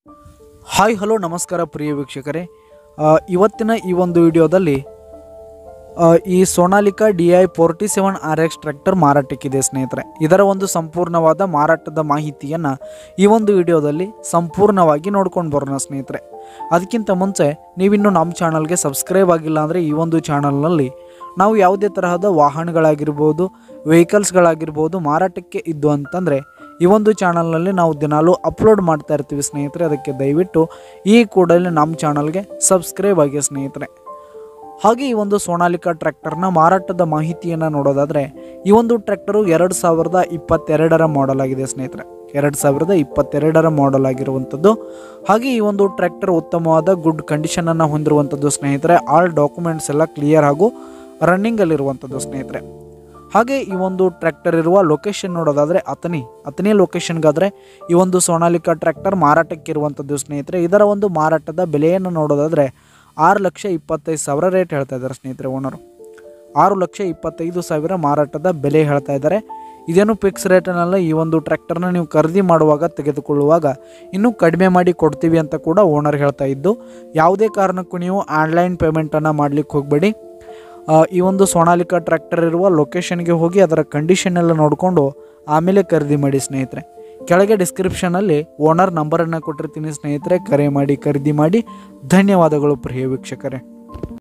hi hello ನಮಸ್ಕಾರ ಪ್ರಿಯ ವೀಕ್ಷಕರೇ ಆ, ಇವತ್ತಿನ ಈ ಒಂದು ವಿಡಿಯೋದಲ್ಲಿ ಆ, ಈ Sonalika D I forty seven R X tractor ಮಾರಾಟಕ್ಕಿದೆ ಸ್ನೇಹಿತರೆ ಇದರ ಒಂದು ಸಂಪೂರ್ಣವಾದ ಮಾರಾಟದ ಮಾಹಿತಿಯನ್ನು ಈ ಒಂದು ವಿಡಿಯೋದಲ್ಲಿ ಸಂಪೂರ್ಣವಾಗಿ ನೋಡ್ಕೊಂಡು ಬರೋಣ ಸ್ನೇಹಿತರೆ ಅದಕ್ಕಿಂತ ಮುಂಚೆ ನೀವಿನ್ನೂ ನಮ್ಮ ಚಾನಲ್ಗೆ ಸಬ್ಸ್ಕ್ರೈಬ್ ಆಗಿಲ್ಲ ಅಂದರೆ ಈ ಒಂದು ಚಾನಲ್ನಲ್ಲಿ ನಾವು ಯಾವುದೇ ತರಹದ ವಾಹನಗಳಾಗಿರ್ಬೋದು ವೆಹಿಕಲ್ಸ್ಗಳಾಗಿರ್ಬೋದು ಮಾರಾಟಕ್ಕೆ ಇದ್ದು ಅಂತಂದರೆ ಈ ಒಂದು ಚಾನಲ್ನಲ್ಲಿ ನಾವು ದಿನಾಲೂ ಅಪ್ಲೋಡ್ ಮಾಡ್ತಾ ಇರ್ತೀವಿ ಸ್ನೇಹಿತರೆ ಅದಕ್ಕೆ ದಯವಿಟ್ಟು ಈ ಕೂಡಲೇ ನಮ್ಮ ಚಾನಲ್ಗೆ ಸಬ್ಸ್ಕ್ರೈಬ್ ಆಗಿ ಸ್ನೇಹಿತರೆ ಹಾಗೆ ಈ ಒಂದು ಸೋನಾಲಿಕಾ ಟ್ರ್ಯಾಕ್ಟರ್ನ ಮಾರಾಟದ ಮಾಹಿತಿಯನ್ನು ನೋಡೋದಾದರೆ ಈ ಒಂದು ಟ್ರ್ಯಾಕ್ಟರು ಎರಡು ಸಾವಿರದ ಇಪ್ಪತ್ತೆರಡರ ಮಾಡೆಲ್ ಆಗಿದೆ ಸ್ನೇಹಿತರೆ ಎರಡು ಸಾವಿರದ ಇಪ್ಪತ್ತೆರಡರ ಮಾಡೆಲ್ ಆಗಿರುವಂಥದ್ದು ಹಾಗೆ ಈ ಒಂದು ಟ್ರ್ಯಾಕ್ಟರ್ ಉತ್ತಮವಾದ ಗುಡ್ ಕಂಡೀಷನನ್ನು ಹೊಂದಿರುವಂಥದ್ದು ಸ್ನೇಹಿತರೆ ಆಲ್ ಡಾಕ್ಯುಮೆಂಟ್ಸ್ ಎಲ್ಲ ಕ್ಲಿಯರ್ ಹಾಗೂ ರನ್ನಿಂಗಲ್ಲಿರುವಂಥದ್ದು ಸ್ನೇಹಿತರೆ ಹಾಗೆ ಈ ಒಂದು ಟ್ರ್ಯಾಕ್ಟರ್ ಇರುವ ಲೊಕೇಶನ್ ನೋಡೋದಾದರೆ ಅತನಿ ಅತನಿ ಲೊಕೇಶನ್ಗಾದರೆ ಈ ಒಂದು ಸೋನಾಲಿಕಾ ಟ್ರ್ಯಾಕ್ಟರ್ ಮಾರಾಟಕ್ಕೆ ಇರುವಂಥದ್ದು ಸ್ನೇಹಿತರೆ ಇದರ ಒಂದು ಮಾರಾಟದ ಬೆಲೆಯನ್ನು ನೋಡೋದಾದರೆ ಆರು ಲಕ್ಷ ಇಪ್ಪತ್ತೈದು ಸಾವಿರ ರೇಟ್ ಹೇಳ್ತಾ ಇದ್ದಾರೆ ಸ್ನೇಹಿತರೆ ಓನರು ಆರು ಲಕ್ಷ ಇಪ್ಪತ್ತೈದು ಸಾವಿರ ಮಾರಾಟದ ಬೆಲೆ ಹೇಳ್ತಾ ಇದ್ದಾರೆ ಇದೇನು ಫಿಕ್ಸ್ ರೇಟನ್ನೆಲ್ಲ ಈ ಒಂದು ಟ್ರ್ಯಾಕ್ಟರ್ನ ನೀವು ಖರೀದಿ ಮಾಡುವಾಗ ತೆಗೆದುಕೊಳ್ಳುವಾಗ ಇನ್ನೂ ಕಡಿಮೆ ಮಾಡಿ ಕೊಡ್ತೀವಿ ಅಂತ ಕೂಡ ಓನರ್ ಹೇಳ್ತಾ ಇದ್ದು ಯಾವುದೇ ಕಾರಣಕ್ಕೂ ನೀವು ಆನ್ಲೈನ್ ಪೇಮೆಂಟನ್ನು ಮಾಡಲಿಕ್ಕೆ ಹೋಗಬೇಡಿ ಆ, ಈ ಒಂದು ಸೋನಾಲಿಕಾ ಟ್ರ್ಯಾಕ್ಟರ್ ಇರುವ ಲೊಕೇಶನ್ಗೆ ಹೋಗಿ ಅದರ ಕಂಡೀಷನ್ ಎಲ್ಲ ನೋಡಿಕೊಂಡು ಆಮೇಲೆ ಖರೀದಿ ಮಾಡಿ ಸ್ನೇಹಿತರೆ ಕೆಳಗೆ ಡಿಸ್ಕ್ರಿಪ್ಷನಲ್ಲಿ ಓನರ್ ನಂಬರನ್ನು ಕೊಟ್ಟಿರ್ತೀನಿ ಸ್ನೇಹಿತರೆ ಕರೆ ಮಾಡಿ ಖರೀದಿ ಮಾಡಿ ಧನ್ಯವಾದಗಳು ಪ್ರಿಯ ವೀಕ್ಷಕರೇ